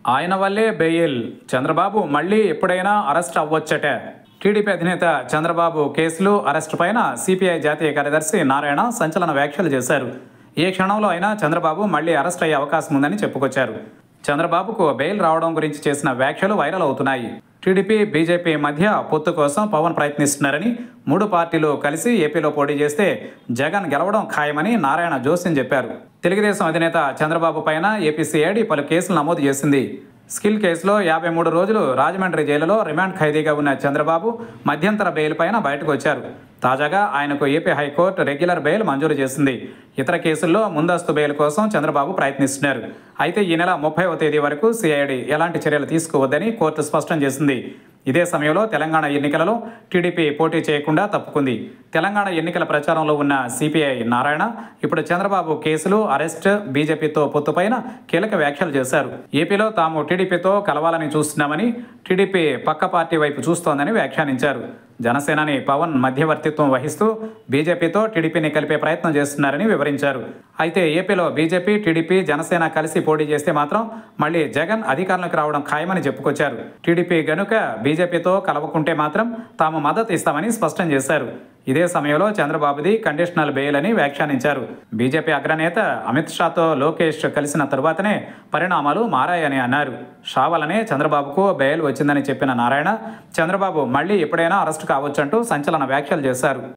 ఆయన వల్లే బెయిల్ చంద్రబాబు మళ్ళీ ఎప్పుడైనా అరెస్ట్ అవ్వొచ్చట టీడీపీ అధినేత చంద్రబాబు కేసులు అరెస్టు పైన సిపిఐ జాతీయ కార్యదర్శి నారాయణ సంచలన వ్యాఖ్యలు చేశారు ఏ క్షణంలో అయినా చంద్రబాబు మళ్ళీ అరెస్ట్ అయ్యే అవకాశం ఉందని చెప్పుకొచ్చారు చంద్రబాబుకు బెయిల్ రావడం గురించి చేసిన వ్యాఖ్యలు వైరల్ అవుతున్నాయి టీడీపీ బీజేపీ మధ్య పొత్తు కోసం పవన్ ప్రయత్నిస్తున్నారని మూడు పార్టీలు కలిసి ఏపీలో పోటీ చేస్తే జగన్ గెలవడం ఖాయమని నారాయణ జోస్యం చెప్పారు తెలుగుదేశం అధినేత చంద్రబాబు పైన ఏపీసీఐడి పలు కేసులు నమోదు చేసింది స్కిల్ కేసులో యాభై మూడు రోజులు రాజమండ్రి జైలులో రిమాండ్ ఖైదీగా ఉన్న చంద్రబాబు మధ్యంతర బెయిల్ పైన బయటకు వచ్చారు తాజాగా ఆయనకు ఏపీ హైకోర్టు రెగ్యులర్ బెయిల్ మంజూరు చేసింది ఇతర కేసుల్లో ముందస్తు బెయిల్ కోసం చంద్రబాబు ప్రయత్నిస్తున్నారు అయితే ఈ నెల ముప్పైవ తేదీ వరకు సిఐడి ఎలాంటి చర్యలు తీసుకోవద్దని కోర్టు స్పష్టం చేసింది ఇదే సమయంలో తెలంగాణ ఎన్నికలలో టీడీపీ పోటీ చేయకుండా తప్పుకుంది తెలంగాణ ఎన్నికల ప్రచారంలో ఉన్న సిపిఐ నారాయణ ఇప్పుడు చంద్రబాబు కేసులు అరెస్ట్ బీజేపీతో పొత్తుపైన కీలక వ్యాఖ్యలు చేశారు ఏపీలో తాము టీడీపీతో కలవాలని చూస్తున్నామని టీడీపీ పక్క పార్టీ వైపు చూస్తోందని వ్యాఖ్యానించారు జనసేనాని పవన్ మధ్యవర్తిత్వం వహిస్తూ బీజేపీతో టీడీపీని కలిపే ప్రయత్నం చేస్తున్నారని వివరించారు అయితే ఏపీలో బీజేపీ టీడీపీ జనసేన కలిసి పోటీ చేస్తే మాత్రం మళ్ళీ జగన్ అధికారంలోకి రావడం ఖాయమని చెప్పుకొచ్చారు టీడీపీ గనుక బీజేపీతో కలవకుంటే మాత్రం తాము మద్దతు ఇస్తామని స్పష్టం చేశారు ఇదే సమయంలో చంద్రబాబుది కండిషనల్ బెయిల్ అని వ్యాఖ్యానించారు బీజేపీ అగ్రనేత అమిత్ షాతో లోకేష్ కలిసిన తరువాతనే పరిణామాలు మారాయని అన్నారు షా వల్లనే చంద్రబాబుకు బెయిల్ వచ్చిందని చెప్పిన నారాయణ చంద్రబాబు మళ్ళీ ఎప్పుడైనా అరెస్టు కావచ్చంటూ సంచలన వ్యాఖ్యలు చేశారు